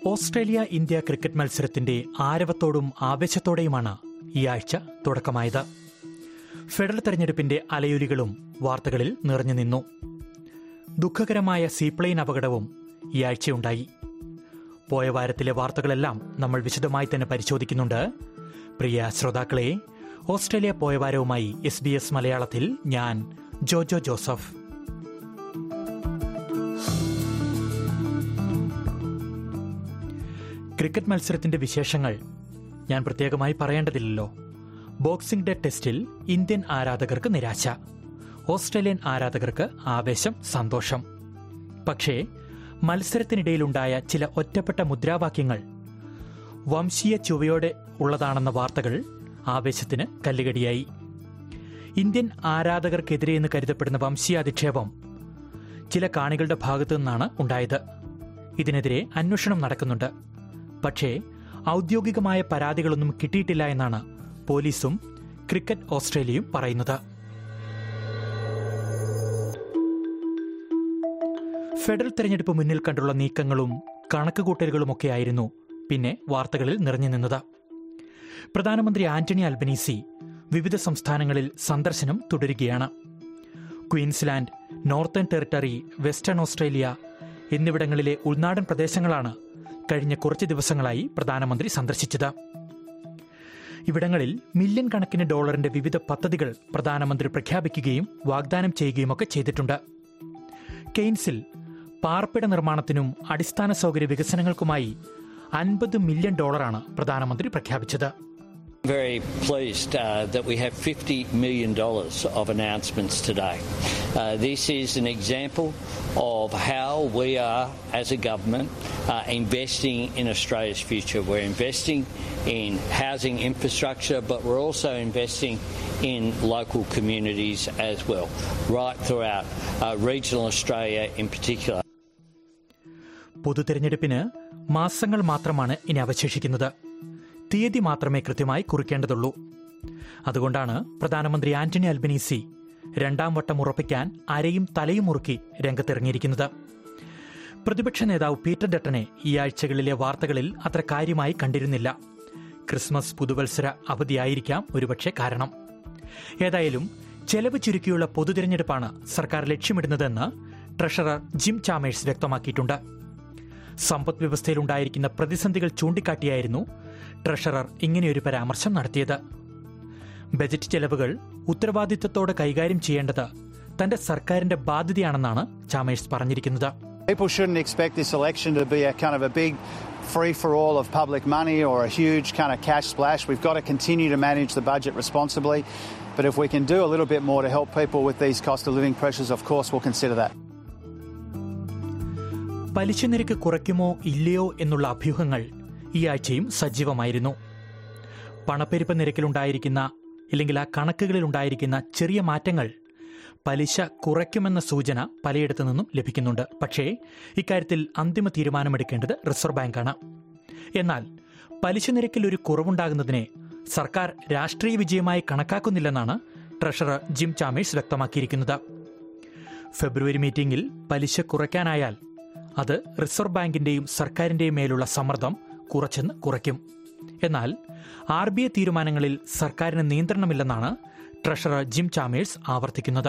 Australia India cricket മത്സരത്തിന്റെ ആരവത്തോടും ആവേശത്തോടെയുമാണ് ഈ ആഴ്ച തുടക്കമായത് ഫെഡറൽ തെരഞ്ഞെടുപ്പിന്റെ അലയൊലികളും വാർത്തകളിൽ നിറഞ്ഞു നിന്നു ദുഃഖകരമായ സീപ്ലെയിൻ അപകടവും ഈ ആഴ്ചയുണ്ടായി പോയ വാരത്തിലെ വാർത്തകളെല്ലാം നമ്മൾ വിശദമായി തന്നെ പരിശോധിക്കുന്നുണ്ട് പ്രിയ ശ്രോതാക്കളെ ഓസ്ട്രേലിയ പോയ വാരവുമായി എസ് ബി എസ് മലയാളത്തിൽ ഞാൻ ജോജോ ജോസഫ് ക്രിക്കറ്റ് മത്സരത്തിന്റെ വിശേഷങ്ങൾ ഞാൻ പ്രത്യേകമായി പറയേണ്ടതില്ലല്ലോ ബോക്സിംഗ് ഡേ ടെസ്റ്റിൽ ഇന്ത്യൻ ആരാധകർക്ക് നിരാശ ഓസ്ട്രേലിയൻ ആരാധകർക്ക് ആവേശം സന്തോഷം പക്ഷേ മത്സരത്തിനിടയിലുണ്ടായ ചില ഒറ്റപ്പെട്ട മുദ്രാവാക്യങ്ങൾ വംശീയ ചുവയോടെ ഉള്ളതാണെന്ന വാർത്തകൾ ആവേശത്തിന് കല്ലുകടിയായി ഇന്ത്യൻ ആരാധകർക്കെതിരെ എന്ന് കരുതപ്പെടുന്ന വംശീയാധിക്ഷേപം ചില കാണികളുടെ ഭാഗത്തു നിന്നാണ് ഉണ്ടായത് ഇതിനെതിരെ അന്വേഷണം നടക്കുന്നുണ്ട് പക്ഷേ ഔദ്യോഗികമായ പരാതികളൊന്നും കിട്ടിയിട്ടില്ല എന്നാണ് പോലീസും ക്രിക്കറ്റ് ഓസ്ട്രേലിയയും പറയുന്നത് ഫെഡറൽ തെരഞ്ഞെടുപ്പ് മുന്നിൽ കണ്ടുള്ള നീക്കങ്ങളും കണക്കുകൂട്ടലുകളുമൊക്കെയായിരുന്നു പിന്നെ വാർത്തകളിൽ നിറഞ്ഞു നിന്നത് പ്രധാനമന്ത്രി ആന്റണി അൽബനീസി വിവിധ സംസ്ഥാനങ്ങളിൽ സന്ദർശനം തുടരുകയാണ് Queensland northern territory western Australia എന്നിവിടങ്ങളിലെ ഉൾനാടൻ പ്രദേശങ്ങളാണ് കഴിഞ്ഞ കുറച്ച് ദിവസങ്ങളായി പ്രധാനമന്ത്രി സന്ദർശിച്ചത് ഇവിടങ്ങളിൽ മില്യൺ കണക്കിന് ഡോളറിന്റെ വിവിധ പദ്ധതികൾ പ്രധാനമന്ത്രി പ്രഖ്യാപിക്കുകയും വാഗ്ദാനം ചെയ്യുകയുമൊക്കെ ചെയ്തിട്ടുണ്ട് കെയ്ൻസിൽ പാർപ്പിട നിർമ്മാണത്തിനും അടിസ്ഥാന സൗകര്യ വികസനങ്ങൾക്കുമായി അൻപത് മില്യൺ ഡോളറാണ് പ്രധാനമന്ത്രി പ്രഖ്യാപിച്ചത് Very pleased uh, that we have $50 million of announcements today. Uh, this is an example of how we are, as a government, uh, investing in Australia's future. We're investing in housing infrastructure, but we're also investing in local communities as well, right throughout uh, regional Australia in particular. പൊതുതെരഞ്ഞെടുപ്പിന് മാസങ്ങൾ മാത്രമാണ് ഇനി അവശേഷിക്കുന്നത് തീയതി മാത്രമേ കൃത്യമായി കുറിക്കേണ്ടതുള്ളൂ അതുകൊണ്ടാണ് പ്രധാനമന്ത്രി Anthony Albanese രണ്ടാം വട്ടം ഉറപ്പിക്കാൻ അരയും തലയും മുറുക്കി രംഗത്തിറങ്ങിയിരിക്കുന്നത് പ്രതിപക്ഷ നേതാവ് പീറ്റർ ഡട്ടനെ ഈ ആഴ്ചകളിലെ വാർത്തകളിൽ അത്ര കാര്യമായി കണ്ടിരുന്നില്ല ക്രിസ്മസ് പുതുവത്സര അവധിയായിരിക്കാം ഒരുപക്ഷെ കാരണം ഏതായാലും ചെലവ് ചുരുക്കിയുള്ള പൊതുതിരഞ്ഞെടുപ്പാണ് സർക്കാർ ലക്ഷ്യമിടുന്നതെന്ന് ട്രഷറർ ജിം ചാമേഴ്സ് വ്യക്തമാക്കിയിട്ടുണ്ട് സമ്പദ് വ്യവസ്ഥയിലുണ്ടായിരിക്കുന്ന പ്രതിസന്ധികൾ ചൂണ്ടിക്കാട്ടിയായിരുന്നു ട്രഷറർ ഇങ്ങനെയൊരു പരാമർശം നടത്തിയത് ബജറ്റ് ചെലവുകൾ ഉത്തരവാദിത്തത്തോടെ കൈകാര്യം ചെയ്യേണ്ടത് തന്റെ സർക്കാരിന്റെ ബാധ്യതയാണെന്നാണ് ചാമേഴ്സ് പറഞ്ഞിരിക്കുന്നത് People shouldn't expect this election to be a kind of a big free for all of public money or a huge kind of cash splash. We've got to continue to manage the budget responsibly. But if we can do a little bit more to help people with these cost of living pressures, of course, we'll consider that. പലിശ നിരക്ക് കുറയ്ക്കുമോ ഇല്ലയോ എന്നുള്ള അഭ്യൂഹങ്ങൾ ഈ ആഴ്ചയും സജീവമായിരുന്നു പണപ്പെരുപ്പ നിരക്കിലുണ്ടായിരിക്കുന്ന ഇല്ലെങ്കിൽ ആ കണക്കുകളിൽ ഉണ്ടായിരിക്കുന്ന ചെറിയ മാറ്റങ്ങൾ പലിശ കുറയ്ക്കുമെന്ന സൂചന പലയിടത്തു നിന്നും ലഭിക്കുന്നുണ്ട് പക്ഷേ ഇക്കാര്യത്തിൽ അന്തിമ തീരുമാനമെടുക്കേണ്ടത് റിസർവ് ബാങ്കാണ് എന്നാൽ പലിശ നിരക്കിൽ ഒരു കുറവുണ്ടാകുന്നതിനെ സർക്കാർ രാഷ്ട്രീയ വിജയമായി കണക്കാക്കുന്നില്ലെന്നാണ് ട്രഷറർ ജിം ചാമേഴ്സ് വ്യക്തമാക്കിയിരിക്കുന്നത് ഫെബ്രുവരി മീറ്റിംഗിൽ പലിശ കുറയ്ക്കാനായാൽ അത് റിസർവ് ബാങ്കിന്റെയും സർക്കാരിന്റെയും മേലുള്ള സമ്മർദ്ദം കുറച്ചെന്ന് കുറയ്ക്കും എന്നാൽ ആർ ബി ഐ തീരുമാനങ്ങളിൽ സർക്കാരിന് നിയന്ത്രണമില്ലെന്നാണ് ട്രഷറർ ജിം ചാമേഴ്സ് ആവർത്തിക്കുന്നത്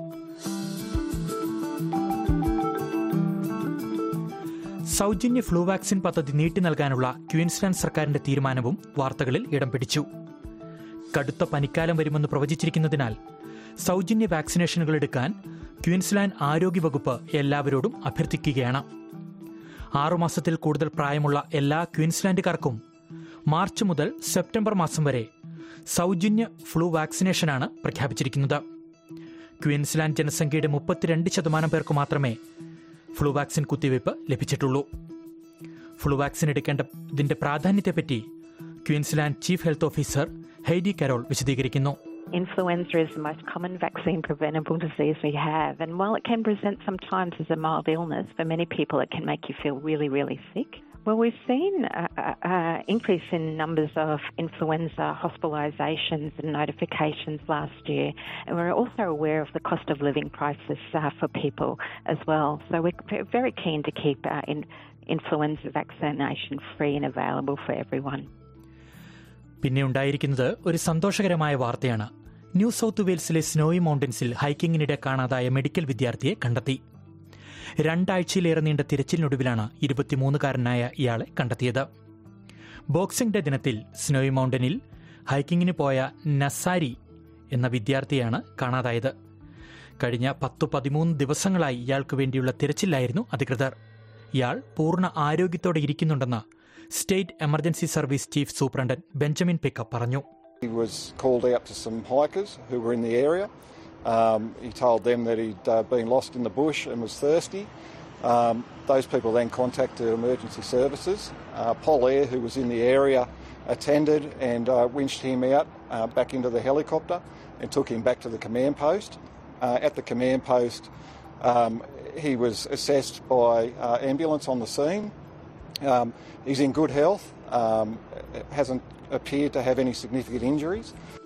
സൗജന്യ ഫ്ലൂ വാക്സിൻ പദ്ധതി നീട്ടി നൽകാനുള്ള ക്വീൻസ്ലാൻഡ് സർക്കാരിന്റെ തീരുമാനവും വാർത്തകളിൽ ഇടം പിടിച്ചു കടുത്ത പനിക്കാലം വരുമെന്ന് പ്രവചിച്ചിരിക്കുന്നതിനാൽ സൗജന്യ വാക്സിനേഷനുകൾ എടുക്കാൻ ക്വീൻസ്ലാൻഡ് ആരോഗ്യവകുപ്പ് എല്ലാവരോടും അഭ്യർത്ഥിക്കുകയാണ് ആറുമാസത്തിൽ കൂടുതൽ പ്രായമുള്ള എല്ലാ ക്വീൻസ്ലാൻഡുകാർക്കും മാർച്ച് മുതൽ സെപ്റ്റംബർ മാസം വരെ സൗജന്യ ഫ്ലൂ വാക്സിനേഷനാണ് പ്രഖ്യാപിച്ചിരിക്കുന്നത് ക്വീൻസ്ലാൻഡ് ജനസംഖ്യയുടെ മുപ്പത്തിരണ്ട് ശതമാനം പേർക്ക് മാത്രമേ ഫ്ലൂ വാക്സിൻ കുത്തിവയ്പ് ലഭിച്ചിട്ടുള്ളൂ ഫ്ലൂ വാക്സിൻ എടുക്കേണ്ടതിന്റെ പ്രാധാന്യത്തെപ്പറ്റി Queensland chief health officer Heidi Carroll വിശദീകരിക്കുന്നു Influenza is the most common vaccine preventable disease we have. And while it can present sometimes as a mild illness, for many people it can make you feel really, really sick. Well, we've seen an increase in numbers of influenza hospitalisations and notifications last year, and we're also aware of the cost of living crisis uh, for people as well. So we're very keen to keep uh, in, influenza vaccination free and available for everyone. പിന്നെ ഉണ്ടായിരിക്കുന്നത് ഒരു സന്തോഷകരമായ വാർത്തയാണ് new south വെയിൽസിലെ snowy മൗണ്ടൻസിൽ ഹൈക്കിങ്ങിനിടെ കാണാതായ medical വിദ്യാർത്ഥിയെ കണ്ടെത്തി രണ്ടാഴ്ചയിലേറെ നീണ്ട തിരച്ചിലിനൊടുവിലാണ് ഇരുപത്തിമൂന്നുകാരനായ ഇയാളെ കണ്ടെത്തിയത് ബോക്സിംഗ് ഡേ ദിനത്തിൽ സ്നോയി മൗണ്ടനിൽ ഹൈക്കിങ്ങിന് പോയ നസാരി എന്ന വിദ്യാർത്ഥിയാണ് കാണാതായത് കഴിഞ്ഞ പത്തു പതിമൂന്ന് ദിവസങ്ങളായി ഇയാൾക്ക് വേണ്ടിയുള്ള തിരച്ചിലായിരുന്നു അധികൃതർ ഇയാൾ പൂർണ്ണ ആരോഗ്യത്തോടെ ഇരിക്കുന്നുണ്ടെന്ന് state emergency service chief superintendent Benjamin Pickup പറഞ്ഞു He was called out to some hikers who were in the area. Um, he told them that he'd uh, been lost in the bush and was thirsty. Um, those people then contacted emergency services. Uh, Paul Air, who was in the area, attended and uh, winched him out uh, back into the helicopter and took him back to the command post. Uh, at the command post, um, he was assessed by uh, ambulance on the scene. Um, he's in good health, um, hasn't appeared to have any significant injuries.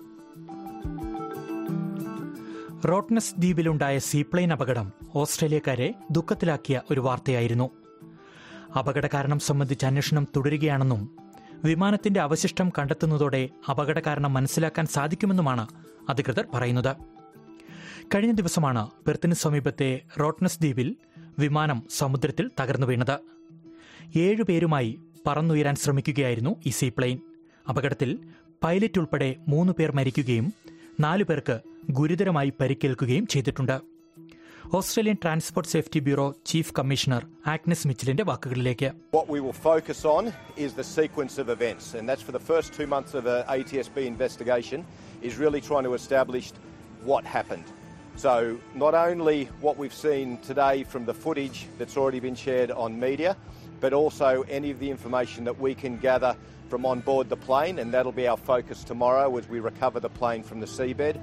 Rottnest ദ്വീപിലുണ്ടായ seaplane അപകടം ഓസ്ട്രേലിയക്കാരെ ദുഃഖത്തിലാക്കിയ ഒരു വാർത്തയായിരുന്നു അപകട കാരണം സംബന്ധിച്ച് അന്വേഷണം തുടരുകയാണെന്നും വിമാനത്തിന്റെ അവശിഷ്ടം കണ്ടെത്തുന്നതോടെ അപകട കാരണം മനസ്സിലാക്കാൻ സാധിക്കുമെന്നുമാണ് അധികൃതർ പറയുന്നത് കഴിഞ്ഞ ദിവസമാണ് പെർത്തിന് സമീപത്തെ റോട്ട്നസ് ദ്വീപിൽ വിമാനം സമുദ്രത്തിൽ തകർന്നു വീണത് ഏഴുപേരുമായി പറന്നുയരാൻ ശ്രമിക്കുകയായിരുന്നു ഈ സീപ്ലെയിൻ അപകടത്തിൽ പൈലറ്റ് ഉൾപ്പെടെ മൂന്ന് പേർ മരിക്കുകയും നാലു പേർക്ക് ഗുരുതരമായി പരിക്കേൽക്കുകയും ചെയ്തിട്ടുണ്ട് Australian transport safety bureau chief commissioner Agnes മിച്ചലിന്റെ വാക്കുകളിലേക്ക് What we will focus on is the sequence of events, and that's for the first two months of an ATSB investigation, is really trying to establish what happened. So, not only what we've seen today from the footage that's already been shared on media, but also any of the information that we can gather from on board the plane, and that'll be our focus tomorrow as we recover the plane from the seabed.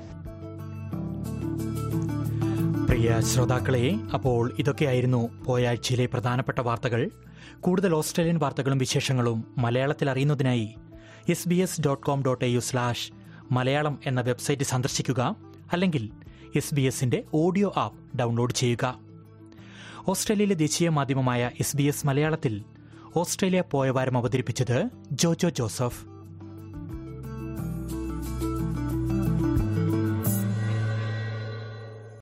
പ്രിയ ശ്രോതാക്കളെ അപ്പോൾ ഇതൊക്കെയായിരുന്നു പോയ ആഴ്ചയിലെ പ്രധാനപ്പെട്ട വാർത്തകൾ കൂടുതൽ Australian വാർത്തകളും വിശേഷങ്ങളും മലയാളത്തിൽ അറിയുന്നതിനായി S B S dot com dot A U slash Malayalam എന്ന വെബ്സൈറ്റ് സന്ദർശിക്കുക അല്ലെങ്കിൽ എസ് ബി എസിന്റെ ഓഡിയോ ആപ്പ് ഡൗൺലോഡ് ചെയ്യുക ഓസ്ട്രേലിയയിലെ ദേശീയ മാധ്യമമായ എസ് ബി എസ് മലയാളത്തിൽ ഓസ്ട്രേലിയ പോയ വാരം അവതരിപ്പിച്ചത് ജോജോ ജോസഫ്